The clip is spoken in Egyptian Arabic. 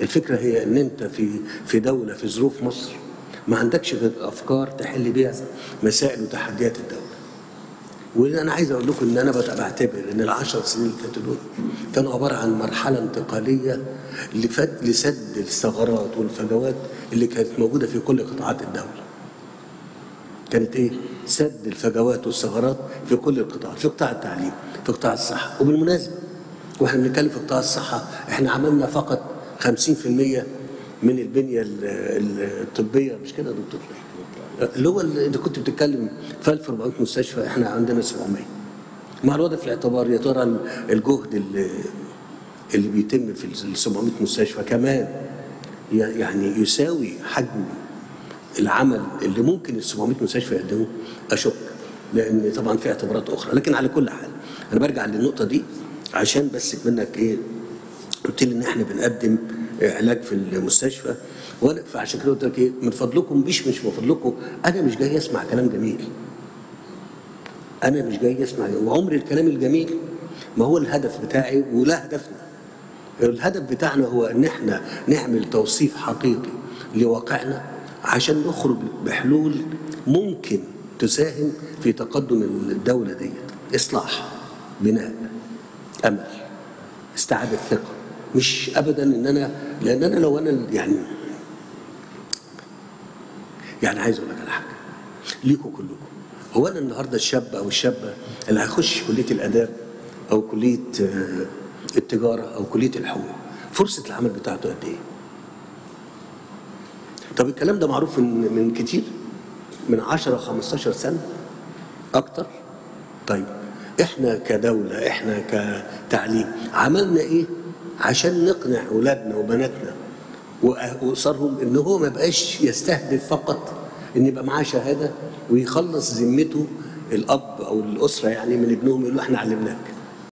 الفكره هي ان انت في في دوله في ظروف مصر ما عندكش غير افكار تحل بيها مسائل وتحديات الدوله وانا عايز اقول لكم ان انا بت- بعتبر ان العشر سنين اللي فاتوا دول كانوا عباره عن مرحله انتقاليه لفد لسد الثغرات والفجوات اللي كانت موجوده في كل قطاعات الدوله. كانت ايه؟ سد الفجوات والثغرات في كل القطاعات، في قطاع التعليم، في قطاع الصحه، وبالمناسبه واحنا بنتكلم في قطاع الصحه احنا عملنا فقط 50% من البنيه ال- ال- الطبيه مش كده يا دكتور؟ اللي هو اللي كنت بتتكلم في 1400 مستشفى احنا عندنا 700 مع الوضع في الاعتبار يا ترى ال- الجهد اللي, اللي بيتم في ال 700 مستشفى كمان ي- يعني يساوي حجم العمل اللي ممكن ال 700 مستشفى يقدموه اشك لان طبعا في اعتبارات اخرى لكن على كل حال انا برجع للنقطه دي عشان بس منك ايه قلت لي ان احنا بنقدم علاج في المستشفى وانا فعشان كده قلت لك ايه من فضلكم مش مش من فضلكم انا مش جاي اسمع كلام جميل انا مش جاي اسمع وعمر الكلام الجميل ما هو الهدف بتاعي ولا هدفنا الهدف بتاعنا هو ان احنا نعمل توصيف حقيقي لواقعنا عشان نخرج بحلول ممكن تساهم في تقدم الدولة ديت إصلاح بناء أمل استعادة ثقة مش أبدا إن أنا لأن أنا لو أنا يعني يعني عايز أقول لك على حاجة ليكوا كلكم هو أنا النهاردة الشاب أو الشابة اللي هيخش كلية الآداب أو كلية آه، التجارة أو كلية الحقوق فرصة العمل بتاعته قد إيه؟ طب الكلام ده معروف من من كتير من 10 15 سنه اكتر طيب احنا كدوله احنا كتعليم عملنا ايه عشان نقنع اولادنا وبناتنا وأ- واسرهم ان هو ما بقاش يستهدف فقط ان يبقى معاه شهاده ويخلص ذمته الاب او الاسره يعني من ابنهم يقول له احنا علمناك